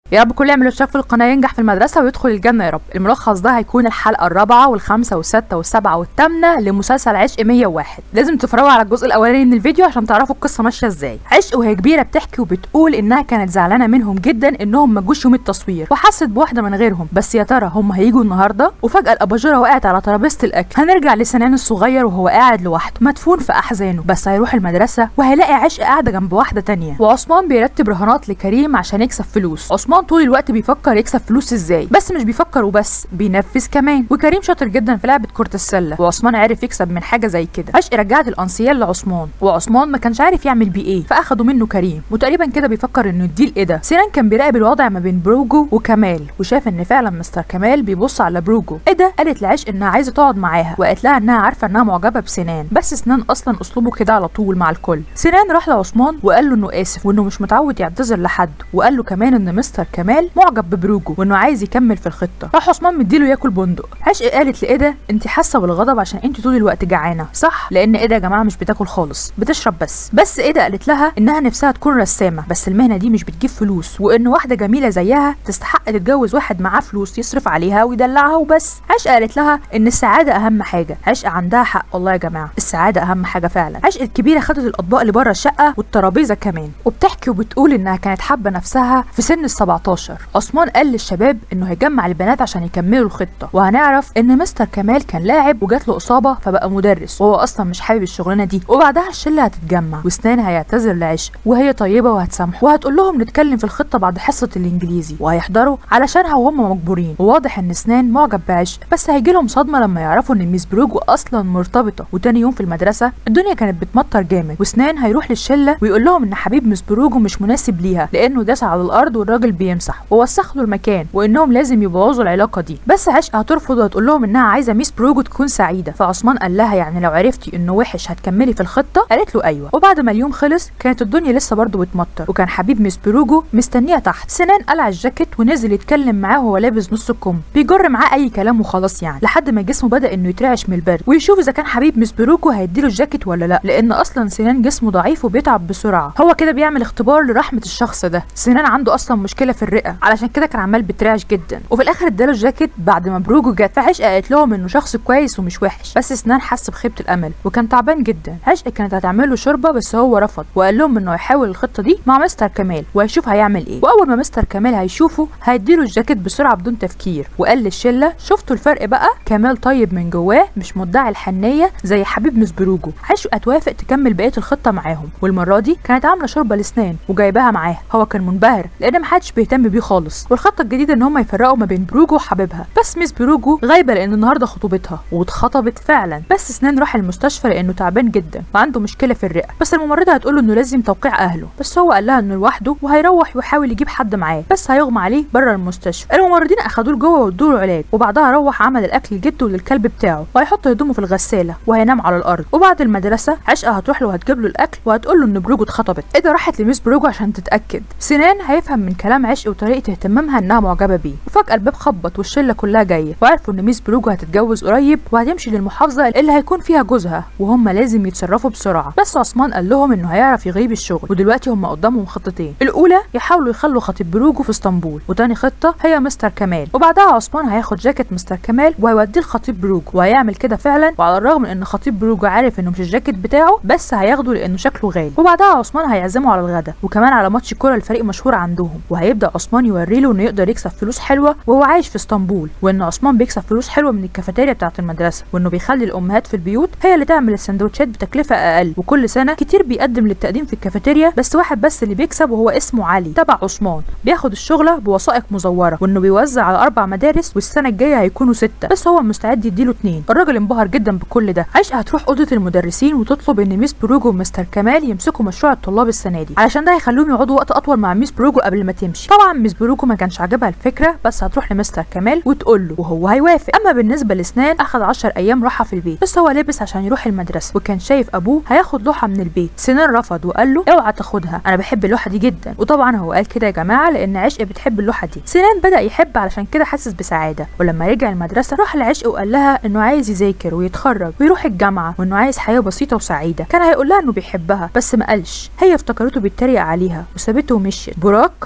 يا رب كل يعمل اشتراك في القناه ينجح في المدرسه ويدخل الجنه يا رب الملخص ده هيكون الحلقه الرابعه والخامسه والسادسه والسابعه والثامنه لمسلسل عشق 101 لازم تتفرجوا على الجزء الاولاني من الفيديو عشان تعرفوا القصه ماشيه ازاي عشق وهي كبيره بتحكي وبتقول انها كانت زعلانه منهم جدا انهم ما جوش يوم التصوير وحست بواحده من غيرهم بس يا ترى هم هيجوا النهارده وفجاه الاباجوره وقعت على ترابيزه الاكل هنرجع لسنان الصغير وهو قاعد لوحده مدفون في احزانه بس هيروح المدرسه وهيلاقي عشق قاعده جنب واحده تانية وعثمان بيرتب رهانات لكريم عشان يكسب فلوس عثمان طول الوقت بيفكر يكسب فلوس ازاي بس مش بيفكر وبس بينفذ كمان وكريم شاطر جدا في لعبه كره السله وعثمان عرف يكسب من حاجه زي كده عشق رجعت الانسيال لعثمان وعثمان ما كانش عارف يعمل بيه ايه فاخدوا منه كريم وتقريبا كده بيفكر انه يديه ايه ده سنان كان بيراقب الوضع ما بين بروجو وكمال وشاف ان فعلا مستر كمال بيبص على بروجو ايه ده قالت لعشق انها عايزه تقعد معاها وقالت لها انها عارفه انها معجبه بسنان بس سنان اصلا اسلوبه كده على طول مع الكل سنان راح لعثمان وقال له انه اسف وانه مش متعود يعتذر لحد وقال له كمان ان مستر كمال معجب ببروجو وانه عايز يكمل في الخطه راح عثمان مديله ياكل بندق عشق قالت لايه انت حاسه بالغضب عشان انت طول الوقت جعانه صح لان ايه يا جماعه مش بتاكل خالص بتشرب بس بس ايه قالت لها انها نفسها تكون رسامه بس المهنه دي مش بتجيب فلوس وان واحده جميله زيها تستحق تتجوز واحد معاه فلوس يصرف عليها ويدلعها وبس عشق قالت لها ان السعاده اهم حاجه عشق عندها حق والله يا جماعه السعاده اهم حاجه فعلا عشق الكبيره خدت الاطباق اللي بره الشقه والترابيزه كمان وبتحكي وبتقول انها كانت حابه نفسها في سن ال 17 عثمان قال للشباب انه هيجمع البنات عشان يكملوا الخطه وهنعرف ان مستر كمال كان لاعب وجات له اصابه فبقى مدرس وهو اصلا مش حابب الشغلانه دي وبعدها الشله هتتجمع وسنان هيعتذر لعشق وهي طيبه وهتسامحه وهتقول لهم نتكلم في الخطه بعد حصه الانجليزي وهيحضروا علشانها وهم مجبورين وواضح ان سنان معجب بعشق بس هيجي لهم صدمه لما يعرفوا ان ميس بروجو اصلا مرتبطه وتاني يوم في المدرسه الدنيا كانت بتمطر جامد وسنان هيروح للشله ويقول لهم ان حبيب ميس بروجو مش مناسب ليها لانه داس على الارض والراجل بيمسح ووسخ له المكان وانهم لازم يبوظوا العلاقه دي بس عشق هترفض وهتقول لهم انها عايزه ميس بروجو تكون سعيده فعثمان قال لها يعني لو عرفتي انه وحش هتكملي في الخطه قالت له ايوه وبعد ما اليوم خلص كانت الدنيا لسه برضه بتمطر وكان حبيب ميس بروجو مستنيه تحت سنان قلع الجاكيت ونزل يتكلم معاه وهو لابس نص الكم بيجر معاه اي كلام وخلاص يعني لحد ما جسمه بدا انه يترعش من البرد ويشوف اذا كان حبيب ميس بروجو هيديله الجاكيت ولا لا لان اصلا سنان جسمه ضعيف وبيتعب بسرعه هو كده بيعمل اختبار لرحمه الشخص ده سنان عنده اصلا مشكله في الرئه علشان كده كان عمال بيترعش جدا وفي الاخر اداله الجاكيت بعد ما بروجو جت فعشق قالت لهم انه شخص كويس ومش وحش بس سنان حس بخيبه الامل وكان تعبان جدا عشق كانت هتعمل له شوربه بس هو رفض وقال لهم انه هيحاول الخطه دي مع مستر كمال وهيشوف هيعمل ايه واول ما مستر كمال هيشوفه هيديله الجاكيت بسرعه بدون تفكير وقال للشله شفتوا الفرق بقى كمال طيب من جواه مش مدعي الحنيه زي حبيب مس بروجو عشق هتوافق تكمل بقيه الخطه معاهم والمره دي كانت عامله شوربه لسنان وجايباها معاها هو كان منبهر لان محدش بيهتم بيه خالص والخطه الجديده ان هم يفرقوا ما بين بروجو وحبيبها بس ميس بروجو غايبه لان النهارده خطوبتها واتخطبت فعلا بس سنان راح المستشفى لانه تعبان جدا وعنده مشكله في الرئه بس الممرضه هتقول له انه لازم توقيع اهله بس هو قال لها انه لوحده وهيروح ويحاول يجيب حد معاه بس هيغمى عليه بره المستشفى الممرضين اخدوه لجوه وادوا له علاج وبعدها روح عمل الاكل لجده وللكلب بتاعه وهيحط هدومه في الغساله وهينام على الارض وبعد المدرسه عشقه هتروح له وهتجيب له الاكل وهتقول له ان بروجو اتخطبت ايه راحت لميس بروجو عشان تتاكد سنان هيفهم من كلام عشق وطريقه اهتمامها انها معجبه بيه وفجاه الباب خبط والشله كلها جايه وعرفوا ان ميس بروجو هتتجوز قريب وهتمشي للمحافظه اللي هيكون فيها جوزها وهم لازم يتصرفوا بسرعه بس عثمان قال لهم انه هيعرف يغيب الشغل ودلوقتي هم قدامهم خطتين الاولى يحاولوا يخلوا خطيب بروجو في اسطنبول وتاني خطه هي مستر كمال وبعدها عثمان هياخد جاكيت مستر كمال وهيوديه لخطيب بروجو وهيعمل كده فعلا وعلى الرغم من ان خطيب بروجو عارف انه مش الجاكيت بتاعه بس هياخده لانه شكله غالي وبعدها عثمان هيعزمه على الغدا وكمان على ماتش كوره لفريق مشهور عندهم وهيبدا عثمان يوري له انه يقدر يكسب فلوس حلوه وهو عايش في اسطنبول وان عثمان بيكسب فلوس حلوه من الكافيتيريا بتاعه المدرسه وانه بيخلي الامهات في البيوت هي اللي تعمل السندوتشات بتكلفه اقل وكل سنه كتير بيقدم للتقديم في الكافيتيريا بس واحد بس اللي بيكسب وهو اسمه علي تبع عثمان بياخد الشغله بوثائق مزوره وانه بيوزع على اربع مدارس والسنه الجايه هيكونوا سته بس هو مستعد يديله اتنين الراجل انبهر جدا بكل ده عشقه هتروح اوضه المدرسين وتطلب ان ميس بروجو ومستر كمال يمسكوا مشروع الطلاب السنه دي علشان ده هيخليهم يقعدوا وقت اطول مع ميس بروجو قبل ما تمشي طبعا ميس بروجو ما كانش عاجبها الفكره بس هتروح لمستر كمال وتقول له وهو هيوافق اما بالنسبه لسنان اخد 10 ايام راحه في البيت بس هو لابس عشان يروح المدرسه وكان شايف ابوه هياخد لوحه من البيت سنان رفض وقال له اوعى تاخدها انا بحب اللوحه دي جدا وطبعا هو قال كده يا جماعه لان عشق بتحب اللوحه دي سنان بدا يحب علشان كده حاسس بسعاده ولما رجع المدرسه راح لعشق وقال لها انه عايز يذاكر ويتخرج ويروح الجامعه وانه عايز حياه بسيطه وسعيده كان هيقول لها انه بيحبها بس ما قالش هي افتكرته بيتريق عليها وسابته ومشيت براك راح لكريم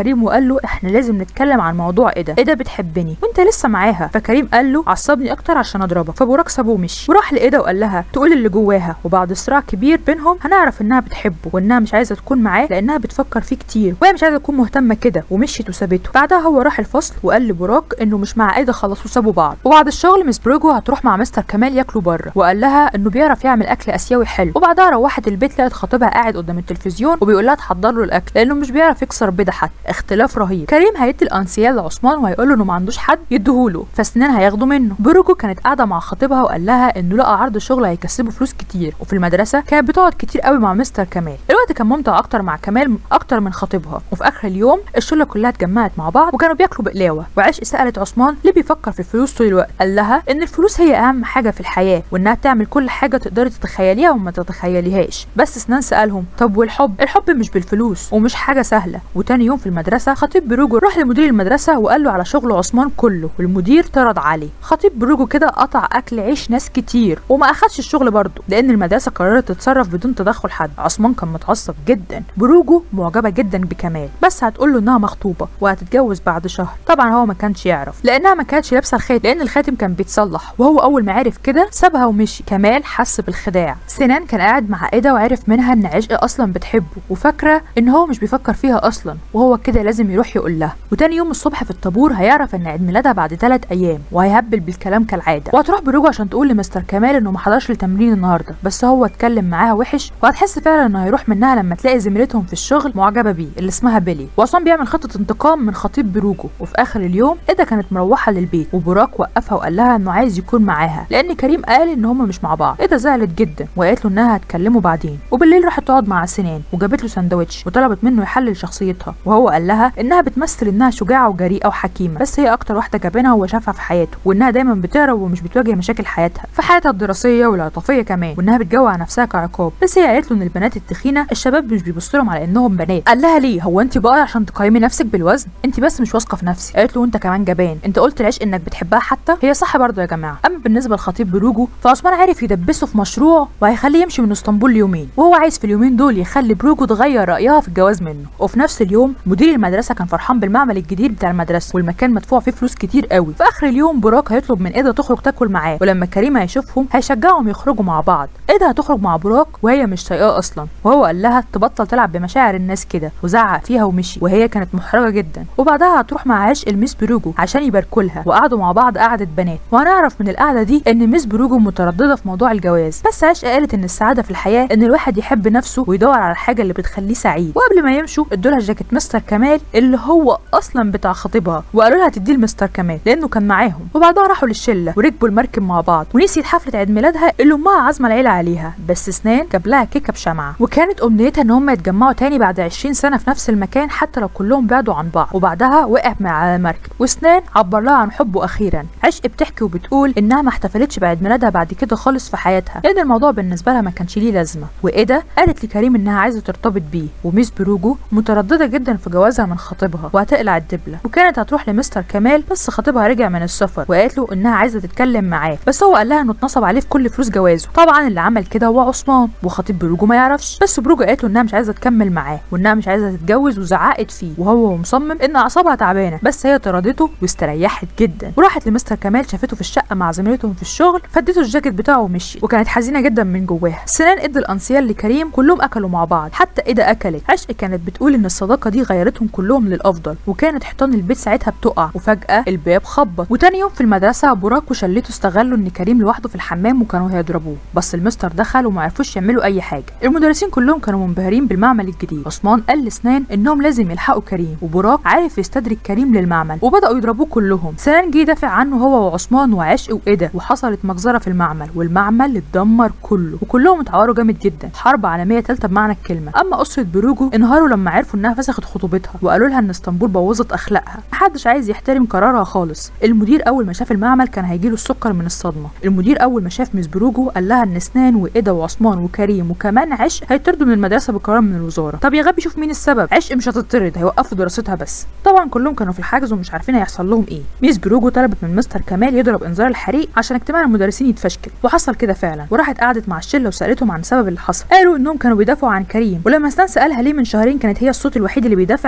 كريم وقال له احنا لازم نتكلم عن موضوع ايه ده ايه ده بتحبني وانت لسه معاها فكريم قال له عصبني اكتر عشان اضربك فبوراك سابه ومشي وراح لايدا وقال لها تقول اللي جواها وبعد صراع كبير بينهم هنعرف انها بتحبه وانها مش عايزه تكون معاه لانها بتفكر فيه كتير وهي مش عايزه تكون مهتمه كده ومشيت وسابته بعدها هو راح الفصل وقال لبراك انه مش مع ايدا خلاص وسابوا بعض وبعد الشغل مس بروجو هتروح مع مستر كمال ياكلوا بره وقال لها انه بيعرف يعمل اكل اسيوي حلو وبعدها روحت البيت لقت خطيبها قاعد قدام التلفزيون وبيقول لها تحضر له الاكل لانه مش بيعرف يكسر بيضه حتى اختلاف رهيب كريم هيدي الانسيال لعثمان وهيقول له انه ما عندوش حد يديهوله فسنان هياخده منه بروجو كانت قاعده مع خطيبها وقال لها انه لقى عرض شغل هيكسبه فلوس كتير وفي المدرسه كانت بتقعد كتير قوي مع مستر كمال الوقت كان ممتع اكتر مع كمال اكتر من خطيبها وفي اخر اليوم الشله كلها اتجمعت مع بعض وكانوا بياكلوا بقلاوه وعشق سالت عثمان ليه بيفكر في الفلوس طول الوقت قال لها ان الفلوس هي اهم حاجه في الحياه وانها بتعمل كل حاجه تقدري تتخيليها وما تتخيليهاش بس سنان سالهم طب والحب الحب مش بالفلوس ومش حاجه سهله وتاني يوم في المدرسه خطيب بروجو راح لمدير المدرسه وقال له على شغل عثمان كله والمدير طرد عليه خطيب بروجو كده قطع اكل عيش ناس كتير وما اخدش الشغل برضه لان المدرسه قررت تتصرف بدون تدخل حد عثمان كان متعصب جدا بروجو معجبه جدا بكمال بس هتقول له انها مخطوبه وهتتجوز بعد شهر طبعا هو ما كانش يعرف لانها ما كانتش لابسه الخاتم لان الخاتم كان بيتصلح وهو اول ما عرف كده سابها ومشي كمال حس بالخداع سنان كان قاعد مع ايدا وعرف منها ان عشق اصلا بتحبه وفاكره ان هو مش بيفكر فيها اصلا وهو كده لازم يروح يقول لها وتاني يوم الصبح في الطابور هيعرف ان عيد ميلادها بعد ثلاث ايام وهيهبل بالكلام كالعاده وهتروح بروجو عشان تقول لمستر كمال انه ما حضرش التمرين النهارده بس هو اتكلم معاها وحش وهتحس فعلا انه هيروح منها لما تلاقي زميلتهم في الشغل معجبه بيه اللي اسمها بيلي وعصام بيعمل خطه انتقام من خطيب بروجو وفي اخر اليوم ايدا كانت مروحه للبيت وبراك وقفها وقال لها انه عايز يكون معاها لان كريم قال ان هما مش مع بعض ايدا زعلت جدا وقالت له انها هتكلموا بعدين وبالليل راحت تقعد مع سنان وجابت له سندوتش وطلبت منه يحلل شخصيتها وهو قال لها انها بتمثل انها شجاعه وجريئه وحكيمه بس هي اكتر واحده جابنها هو شافها في حياته وانها دايما بتهرب ومش بتواجه مشاكل حياتها في حياتها الدراسيه والعاطفيه كمان وانها بتجوع نفسها كعقاب بس هي قالت له ان البنات التخينه الشباب مش بيبصوا لهم على انهم بنات قال لها ليه هو انت بقى عشان تقيمي نفسك بالوزن انت بس مش واثقه في نفسك قالت له انت كمان جبان انت قلت العشق انك بتحبها حتى هي صح برضه يا جماعه اما بالنسبه لخطيب بروجو فعثمان عارف يدبسه في مشروع وهيخليه يمشي من اسطنبول ليومين وهو عايز في اليومين دول يخلي بروجو تغير رايها في الجواز منه وفي نفس اليوم مدير المدرسه كان فرحان بالمعمل الجديد بتاع المدرسه والمكان مدفوع فيه فلوس كتير قوي في اخر اليوم براك هيطلب من ايدا تخرج تاكل معاه ولما كريم هيشوفهم هيشجعهم يخرجوا مع بعض ايدا هتخرج مع براك وهي مش طايقاه اصلا وهو قال لها تبطل تلعب بمشاعر الناس كده وزعق فيها ومشي وهي كانت محرجه جدا وبعدها هتروح مع عشق الميس بروجو عشان يباركوا لها وقعدوا مع بعض قعده بنات وهنعرف من القعده دي ان ميس بروجو متردده في موضوع الجواز بس عشق قالت ان السعاده في الحياه ان الواحد يحب نفسه ويدور على الحاجه اللي بتخليه سعيد وقبل ما يمشوا ادوا لها جاكيت مستر كمال اللي هو اصلا بتاع خطيبها وقالوا لها تديه لمستر كمال لانه كان معاهم وبعدها راحوا للشله وركبوا المركب مع بعض ونسيت حفله عيد ميلادها اللي امها عازمه العيله عليها بس سنان جاب لها كيكه بشمعه وكانت امنيتها ان هم يتجمعوا تاني بعد 20 سنه في نفس المكان حتى لو كلهم بعدوا عن بعض وبعدها وقع مع على المركب وسنان عبر لها عن حبه اخيرا عشق بتحكي وبتقول انها ما احتفلتش بعيد ميلادها بعد كده خالص في حياتها لان الموضوع بالنسبه لها ما كانش ليه لازمه وايدا قالت لكريم انها عايزه ترتبط بيه وميس بروجو متردده جدا في جوازها من خطيبها وهتقلع الدبله وكانت هتروح لمستر كمال بس خطيبها رجع من السفر وقالت له انها عايزه تتكلم معاه بس هو قال لها انه اتنصب عليه في كل فلوس جوازه طبعا اللي عمل كده هو عثمان وخطيب بروجو ما يعرفش بس بروجو قالت له انها مش عايزه تكمل معاه وانها مش عايزه تتجوز وزعقت فيه وهو مصمم ان اعصابها تعبانه بس هي طردته واستريحت جدا وراحت لمستر كمال شافته في الشقه مع زميلتهم في الشغل فادته الجاكيت بتاعه ومشي وكانت حزينه جدا من جواها سنان ادى الانسيال لكريم كلهم اكلوا مع بعض حتى ايدا اكلت عشق كانت بتقول ان الصداقه دي غيرتهم كلهم للافضل وكانت حيطان البيت ساعتها بتقع وفجاه الباب خبط وتاني يوم في المدرسه براك وشلته استغلوا ان كريم لوحده في الحمام وكانوا هيضربوه بس المستر دخل وما عرفوش يعملوا اي حاجه المدرسين كلهم كانوا منبهرين بالمعمل الجديد عثمان قال لسنان انهم لازم يلحقوا كريم وبراك عارف يستدرك كريم للمعمل وبداوا يضربوه كلهم سنان جه يدافع عنه هو وعثمان وعشق وايدا وحصلت مجزره في المعمل والمعمل اتدمر كله وكلهم اتعوروا جامد جدا حرب عالميه ثالثه بمعنى الكلمه اما اسره بروجو انهاروا لما عرفوا انها فسخت خطوبتها وقالوا لها ان اسطنبول بوظت اخلاقها محدش عايز يحترم قرارها خالص المدير اول ما شاف المعمل كان هيجيله السكر من الصدمه المدير اول ما شاف مس بروجو قال لها ان سنان وايدا وعثمان وكريم وكمان عشق هيطردوا من المدرسه بقرار من الوزاره طب يا غبي شوف مين السبب عشق مش هتطرد هيوقفوا دراستها بس طبعا كلهم كانوا في الحجز ومش عارفين هيحصل لهم ايه ميس بروجو طلبت من مستر كمال يضرب انذار الحريق عشان اجتماع المدرسين يتفشكل وحصل كده فعلا وراحت قعدت مع الشله وسالتهم عن سبب اللي حصل قالوا انهم كانوا بيدافعوا عن كريم ولما سنان سالها ليه من شهرين كانت هي الصوت الوحيد اللي بيدافع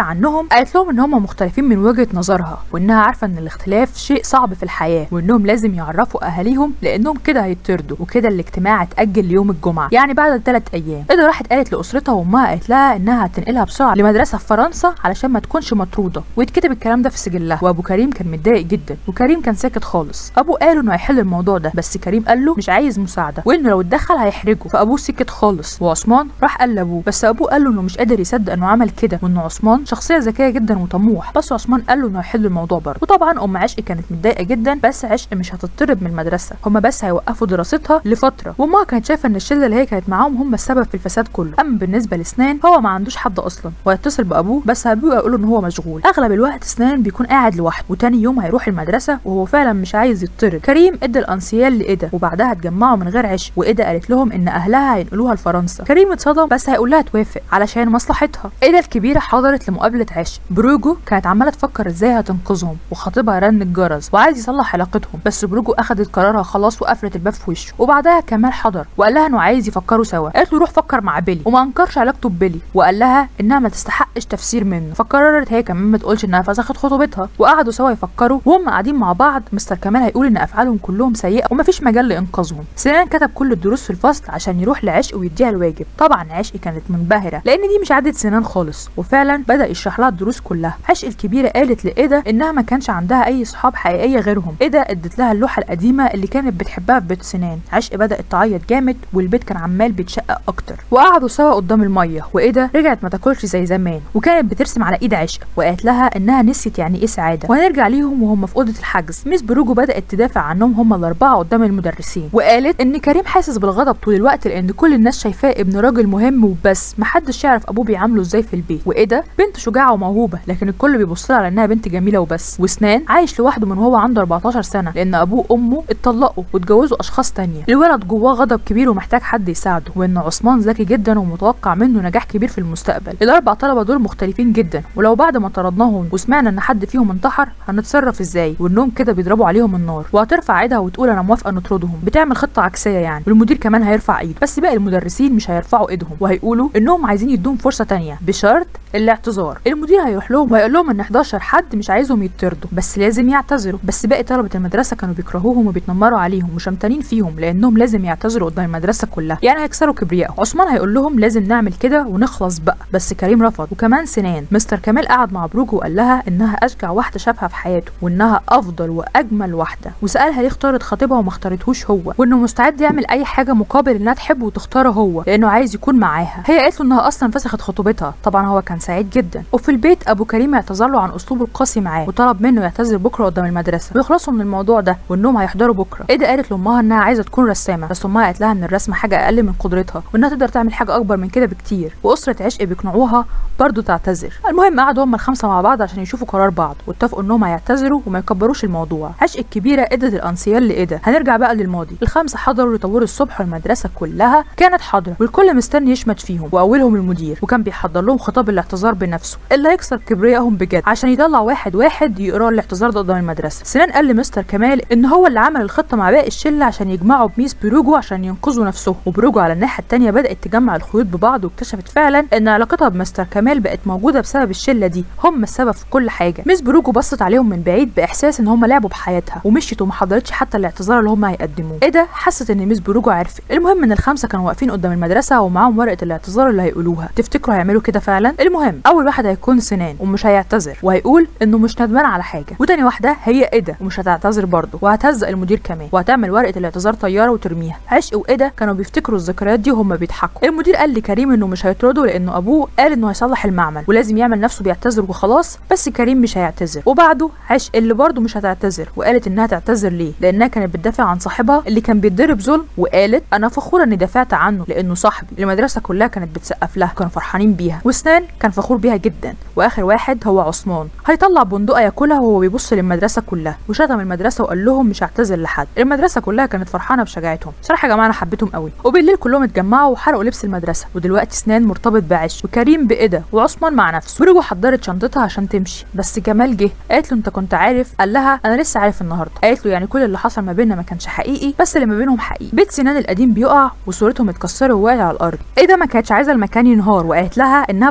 عنهم قالت لهم ان هم مختلفين من وجهه نظرها وانها عارفه ان الاختلاف شيء صعب في الحياه وانهم لازم يعرفوا اهاليهم لانهم كده هيطردوا وكده الاجتماع اتاجل ليوم الجمعه يعني بعد ثلاث ايام ايدا راحت قالت لاسرتها وامها قالت لها انها هتنقلها بسرعه لمدرسه في فرنسا علشان ما تكونش مطروده ويتكتب الكلام ده في سجلها وابو كريم كان متضايق جدا وكريم كان ساكت خالص ابو قال انه هيحل الموضوع ده بس كريم قال له مش عايز مساعده وانه لو اتدخل هيحرجه فابوه سكت خالص وعثمان راح قال لابوه بس ابوه قال له انه مش قادر يصدق انه عمل كده وان عثمان شخصيه ذكيه جدا وطموح بس عثمان قال له انه هيحل الموضوع برضه وطبعا ام عشق كانت متضايقه جدا بس عشق مش هتطرد من المدرسه هما بس هيوقفوا دراستها لفتره وامها كانت شايفه ان الشله اللي هي كانت معاهم هم السبب في الفساد كله اما بالنسبه لسنان هو ما عندوش حد اصلا وهيتصل بابوه بس ابوه يقول له ان هو مشغول اغلب الوقت سنان بيكون قاعد لوحده وتاني يوم هيروح المدرسه وهو فعلا مش عايز يطرد كريم ادى الانسيال لايدا وبعدها اتجمعوا من غير عشق وايدا قالت لهم ان اهلها هينقلوها لفرنسا كريم اتصدم بس هيقول لها توافق علشان مصلحتها ايدا الكبيره حضرت لمقابله عشق بروجو كانت عماله تفكر ازاي هتنقذهم وخطيبها رن الجرس وعايز يصلح علاقتهم بس بروجو اخدت قرارها خلاص وقفلت الباب في وشه وبعدها كمال حضر وقال لها انه عايز يفكروا سوا قالت له روح فكر مع بيلي وما انكرش علاقته ببيلي وقال لها انها ما تستحقش تفسير منه فقررت هي كمان ما تقولش انها فسخت خطوبتها وقعدوا سوا يفكروا وهم قاعدين مع بعض مستر كمال هيقول ان افعالهم كلهم سيئه ومفيش مجال لانقاذهم سنان كتب كل الدروس في الفصل عشان يروح لعشق ويديها الواجب طبعا عشق كانت منبهره لان دي مش عاده سنان خالص وفعلا بدا يشرح لها الدروس كلها عشق الكبيره قالت لايدا انها ما كانش عندها اي صحاب حقيقيه غيرهم ايدا ادت لها اللوحه القديمه اللي كانت بتحبها في بيت سنان عشق بدات تعيط جامد والبيت كان عمال بيتشقق اكتر وقعدوا سوا قدام الميه وايدا رجعت ما تاكلش زي زمان وكانت بترسم على ايد عشق وقالت لها انها نسيت يعني ايه سعاده وهنرجع ليهم وهم في اوضه الحجز ميس بروجو بدات تدافع عنهم هم الاربعه قدام المدرسين وقالت ان كريم حاسس بالغضب طول الوقت لان كل الناس شايفاه ابن راجل مهم وبس محدش يعرف ابوه بيعامله ازاي في البيت وايدا بنت شجاعه وموهوبه لكن الكل بيبص لها على انها بنت جميله وبس وسنان عايش لوحده من وهو عنده 14 سنه لان ابوه وامه اتطلقوا واتجوزوا اشخاص تانية الولد جواه غضب كبير ومحتاج حد يساعده وان عثمان ذكي جدا ومتوقع منه نجاح كبير في المستقبل الاربع طلبه دول مختلفين جدا ولو بعد ما طردناهم وسمعنا ان حد فيهم انتحر هنتصرف ازاي وانهم كده بيضربوا عليهم النار وهترفع ايدها وتقول انا موافقه نطردهم بتعمل خطه عكسيه يعني والمدير كمان هيرفع ايده بس باقي المدرسين مش هيرفعوا ايدهم وهيقولوا انهم عايزين يدوهم فرصه تانية بشرط الاعتذار المدير هيروح لهم وهيقول لهم ان 11 حد مش عايزهم يطردوا بس لازم يعتذروا بس باقي طلبه المدرسه كانوا بيكرهوهم وبيتنمروا عليهم وشمتانين فيهم لانهم لازم يعتذروا قدام المدرسه كلها يعني هيكسروا كبريائهم عثمان هيقول لهم لازم نعمل كده ونخلص بقى بس كريم رفض وكمان سنان مستر كمال قعد مع بروجو وقال لها انها اشجع واحده شافها في حياته وانها افضل واجمل واحده وسالها ليه اختارت خطيبها وما اختارتهوش هو وانه مستعد يعمل اي حاجه مقابل انها تحبه وتختاره هو لانه عايز يكون معاها هي قالت له انها اصلا فسخت خطوبتها طبعا هو كان سعيد جدا وفي البيت ابو كريم اعتذر له عن اسلوبه القاسي معاه وطلب منه يعتذر بكره قدام المدرسه ويخلصوا من الموضوع ده وانهم هيحضروا بكره ايدا قالت لامها انها عايزه تكون رسامه بس امها قالت لها ان الرسم حاجه اقل من قدرتها وانها تقدر تعمل حاجه اكبر من كده بكتير واسره عشق بيقنعوها برضه تعتذر المهم قعدوا هم الخمسه مع بعض عشان يشوفوا قرار بعض واتفقوا انهم هيعتذروا وما يكبروش الموضوع عشق الكبيره ادت الانسيال لايدا هنرجع بقى للماضي الخمسه حضروا لطابور الصبح والمدرسه كلها كانت حاضره والكل مستني يشمت فيهم واولهم المدير وكان بيحضر لهم خطاب الاعتذار بنفسه اللي هيكسر كبريائهم بجد عشان يطلع واحد واحد يقرا الاعتذار ده قدام المدرسه سنان قال لمستر كمال ان هو اللي عمل الخطه مع باقي الشله عشان يجمعوا بميس بروجو عشان ينقذوا نفسهم وبروجو على الناحيه التانيه بدات تجمع الخيوط ببعض واكتشفت فعلا ان علاقتها بمستر كمال بقت موجوده بسبب الشله دي هم السبب في كل حاجه ميس بروجو بصت عليهم من بعيد باحساس ان هم لعبوا بحياتها ومشيت وما حضرتش حتى الاعتذار اللي هم هيقدموه ايه ده حست ان ميس بروجو عرفت المهم ان الخمسه كانوا واقفين قدام المدرسه ومعاهم ورقه الاعتذار اللي هيقولوها تفتكروا هيعملوا كده فعلا المهم اول واحد هيكون سنان ومش هيعتذر وهيقول انه مش ندمان على حاجه وتاني واحده هي ايدا ومش هتعتذر برضه وهتهزق المدير كمان وهتعمل ورقه الاعتذار طياره وترميها عشق وايدا كانوا بيفتكروا الذكريات دي وهم بيضحكوا المدير قال لكريم انه مش هيطرده لانه ابوه قال انه هيصلح المعمل ولازم يعمل نفسه بيعتذر وخلاص بس كريم مش هيعتذر وبعده عشق اللي برضه مش هتعتذر وقالت انها تعتذر ليه لانها كانت بتدافع عن صاحبها اللي كان بيتضرب ظلم وقالت انا فخوره اني دافعت عنه لانه صاحبي المدرسه كلها كانت بتسقف لها كانوا فرحانين بيها وسنان كان فخور بيها جدا واخر واحد هو عثمان هيطلع بندقه ياكلها وهو بيبص للمدرسه كلها وشتم المدرسه وقال لهم مش هعتذر لحد المدرسه كلها كانت فرحانه بشجاعتهم صراحه يا جماعه انا حبيتهم قوي وبالليل كلهم اتجمعوا وحرقوا لبس المدرسه ودلوقتي سنان مرتبط بعش وكريم بايدا وعثمان مع نفسه ورجوا حضرت شنطتها عشان تمشي بس جمال جه قالت له انت كنت عارف قال لها انا لسه عارف النهارده قالت له يعني كل اللي حصل ما بيننا ما كانش حقيقي بس اللي ما بينهم حقيقي بيت سنان القديم بيقع وصورتهم اتكسروا ووقعت على الارض ايه ده ما كانتش عايزه المكان ينهار وقالت لها انها بوظت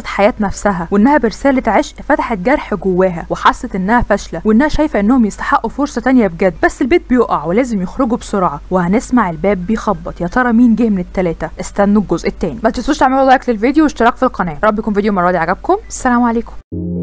حياة نفسها وانها برسالة عشق فتحت جرح جواها وحست انها فاشلة وانها شايفة انهم يستحقوا فرصة تانية بجد بس البيت بيقع ولازم يخرجوا بسرعة وهنسمع الباب بيخبط يا ترى مين جه من التلاتة استنوا الجزء التاني ما تنسوش تعملوا لايك للفيديو واشتراك في القناة يا رب يكون فيديو المرة دي عجبكم السلام عليكم